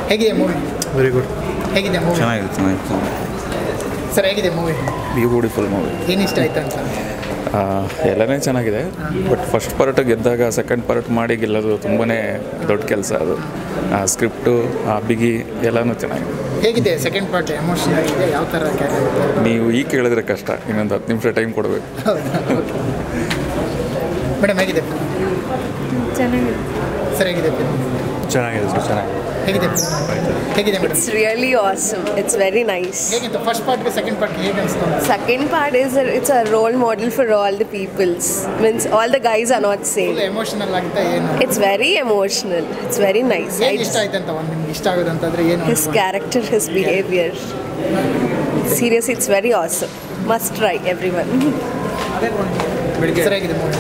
ಹೇಗಿದೆ movie very good ಹೇಗಿದೆ movie ಚೆನ್ನಾಗಿದೆ ಚೆನ್ನಾಗಿದೆ ಸರ್ ಹೇಗಿದೆ ಮೂವಿ ಬ್ಯೂಟಿಫುಲ್ ಮೂವಿ ಏನು ಇಷ್ಟ ಆಯ್ತು ಅಂತ ಎಲ್ಲನೇ ಚೆನ್ನಾಗಿದೆ ಬಟ್ ಫಸ್ಟ್ ಪಾರ್ಟ್ ಗೆದ್ದಾಗ ಸೆಕೆಂಡ್ ಪಾರ್ಟ್ ಮಾಡಿ ಗೆಲ್ಲೋದು ತುಂಬಾ ದೊಡ್ಡ ಕೆಲಸ ಅದು ಆ ಸ್ಕ್ರಿಪ್ಟು ಆ ಬಿಗಿ ಎಲ್ಲನೂ ಚೆನ್ನಾಗಿದೆ ಹೇಗಿದೆ ಸೆಕೆಂಡ್ ಪಾರ್ಟ್ ಎಮೋಷನಲ್ ಆಗಿದೆ ಯಾವ ಥರ ಕ್ಯಾರೆಕ್ಟರ್ ನೀವು ಈಗ ಕೇಳಿದ್ರೆ ಕಷ್ಟ ಇನ್ನೊಂದು ಹತ್ತು ನಿಮಿಷ ಟೈಮ್ ಕೊಡಬೇಕು ಮೇಡಮ್ ಹೇಗಿದೆ ಚೆನ್ನಾಗಿದೆ ಸರ್ ಹೇಗಿದೆ ಚೆನ್ನಾಗಿದೆ ಸರ್ ಚೆನ್ನಾಗಿದೆ ಹೇಗಿದೆ ಹೇಗಿದೆ madam It's really awesome. It's very nice. ಹೇಗಿತ್ತು ಫಸ್ಟ್ ಪಾರ್ಟ್ಗೆ ಸೆಕೆಂಡ್ ಪಾರ್ಟ್ ಹೇಗೆ ಅನಿಸ್ತು Second part is a, it's a role model for all the peoples. Means all the guys are not full same. Emotional ಆಗುತ್ತೆ ಏನು It's very emotional. It's very nice. I ಏನು ಇಷ್ಟ just- ಆಯ್ತು ಅಂತ ಒಂದು ನಿಮ್ಗೆ ಇಷ್ಟ ಆಗೋದಂತಂದ್ರೆ ಏನು his character, his behavior. Seriously, it's very awesome. Must try, everyone. Sir ಹೇಗಿದೆ ಮೂವಿ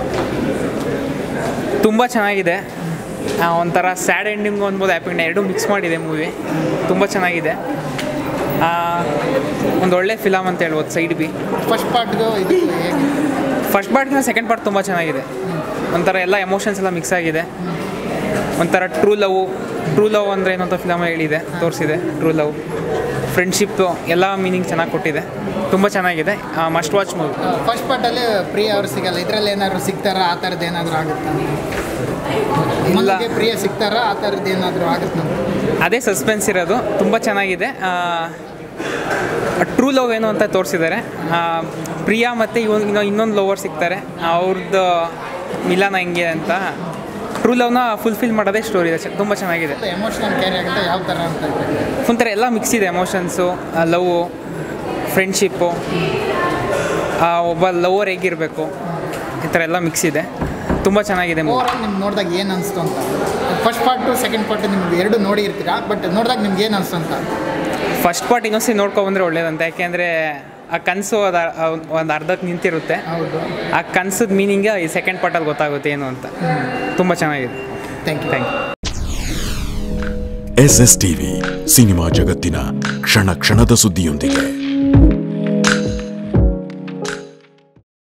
ತುಂಬ ಚೆನ್ನಾಗಿದೆ ಆ, ಒಂಥರ ಸ್ಯಾಡ್ ಎಂಡಿಂಗ್ ಅನ್ಬೋದು ಹ್ಯಾಪಿ ಎಂಡ್ ಎರಡೂ ಮಿಕ್ಸ್ ಮಾಡಿದೆ ಮೂವಿ ತುಂಬ ಚೆನ್ನಾಗಿದೆ ಒಂದು ಒಳ್ಳೆ ಫಿಲಮ್ ಅಂತ ಹೇಳ್ಬೋದು ಸೈಡ್ ಬಿ ಫಸ್ಟ್ ಪಾರ್ಟ್ಗೂ ಇದು ಹೇಗೆ ಫಸ್ಟ್ ಪಾರ್ಟ್ಗಿಂತ ಸೆಕೆಂಡ್ ಪಾರ್ಟ್ ತುಂಬ ಚೆನ್ನಾಗಿದೆ ಒಂಥರ ಎಲ್ಲ ಎಮೋಷನ್ಸ್ ಎಲ್ಲ ಮಿಕ್ಸ್ ಆಗಿದೆ ಒಂಥರ ಟ್ರೂ ಲವ್ ಟ್ರೂ ಲವ್ ಅಂದರೆ ಏನಂತ ಫಿಲಮ್ ಹೇಳಿದೆ ತೋರಿಸಿದೆ ಟ್ರೂ ಲವ್ ಫ್ರೆಂಡ್ಶಿಪ್ಪು ಎಲ್ಲ ಮೀನಿಂಗ್ ಚೆನ್ನಾಗಿ ಕೊಟ್ಟಿದೆ ತುಂಬ ಚೆನ್ನಾಗಿದೆ ಮಸ್ಟ್ ವಾಚ್ ಮೂವಿ ಫಸ್ಟ್ ಪಾರ್ಟಲ್ಲಿ ಪ್ರಿಯ ಅವ್ರು ಸಿಗಲ್ಲ ಇದರಲ್ಲಿ ಏನಾದ್ರು ಸಿಗ್ತಾರಾ ಆ ಥರದ್ದು ಏನಾದರೂ ಆಗುತ್ತಾ ಇಲ್ಲ ನಮಗೆ ಪ್ರಿಯ ಸಿಗ್ತಾರಾ ಆ ಥರದ್ದು ಏನಾದರೂ ಆಗುತ್ತೆ ನಮ್ಗೆ ಅದೇ ಸಸ್ಪೆನ್ಸ್ ಇರೋದು ತುಂಬ ಚೆನ್ನಾಗಿದೆ ಟ್ರೂ ಲವ್ ಏನು ಅಂತ ತೋರಿಸಿದ್ದಾರೆ ಪ್ರಿಯಾ ಮತ್ತು ಇವನ್ ಇನ್ನೊ ಇನ್ನೊಂದು ಲವರ್ ಸಿಗ್ತಾರೆ ಅವ್ರದ್ದು ಮಿಲನ ಹೆಂಗೆ ಅಂತ ಟ್ರೂ ಲವ್ನ ಫುಲ್ಫಿಲ್ ಮಾಡೋದೇ ಸ್ಟೋರಿ ಇದೆ ಚ- ತುಂಬ ಚೆನ್ನಾಗಿದೆ ಎಮೋಷನಲ್ ಕ್ಯಾರಿ ಆಗುತ್ತೆ ಯಾವ ಥರ ಅಂತ ಇದೆ ಒಂಥರ ಎಲ್ಲ ಮಿಕ್ಸ್ ಇದೆ ಎಮೋಷನ್ಸು ಲವ್ ಫ್ರೆಂಡ್ಶಿಪ್ಪು ಒಬ್ಬ ಲವರ್ ಹೇಗಿರಬೇಕು ಈ ಥರ ಎಲ್ಲ ಮಿಕ್ಸ್ ಇದೆ ತುಂಬ ಚೆನ್ನಾಗಿದೆ ಮೂವಿ ಓವರಾಲ್ ನಿಮ್ಗೆ ನೋಡಿದಾಗ ಏನು ಅನಿಸ್ತು ಅಂತ ಫಸ್ಟ್ ಪಾರ್ಟು ಸೆಕೆಂಡ್ ಪಾರ್ಟ್ ನಿಮ್ಗೆ ಎರಡು ನೋಡಿ ಇರ್ತೀರಾ ಬಟ್ ನೋಡಿದಾಗ ನಿಮ್ಗೆ ಏನು ಅನಿಸ್ತು ಅಂತ ಫಸ್ಟ್ ಪಾರ್ಟ್ ಇನ್ನೊಂದ್ಸತಿ ನೋಡ್ಕೊ ಬಂದರೆ ಒಳ್ಳೇದಂತ ಯಾಕೆಂದರೆ ಆ ಕನಸು ಅದು ಒಂದು ಅರ್ಧಕ್ಕೆ ನಿಂತಿರುತ್ತೆ ಹೌದು ಆ ಕನಸದ ಮೀನಿಂಗ್ ಈ ಸೆಕೆಂಡ್ ಪಾರ್ಟಲ್ಲಿ ಗೊತ್ತಾಗುತ್ತೆ ಏನು ಅಂತ ತುಂಬ ಚೆನ್ನಾಗಿದೆ thank you thank you S S TV cinema ಜಗತ್ತಿನ ಕ್ಷಣ ಕ್ಷಣದ ಸುದ್ದಿಯೊಂದಿಗೆ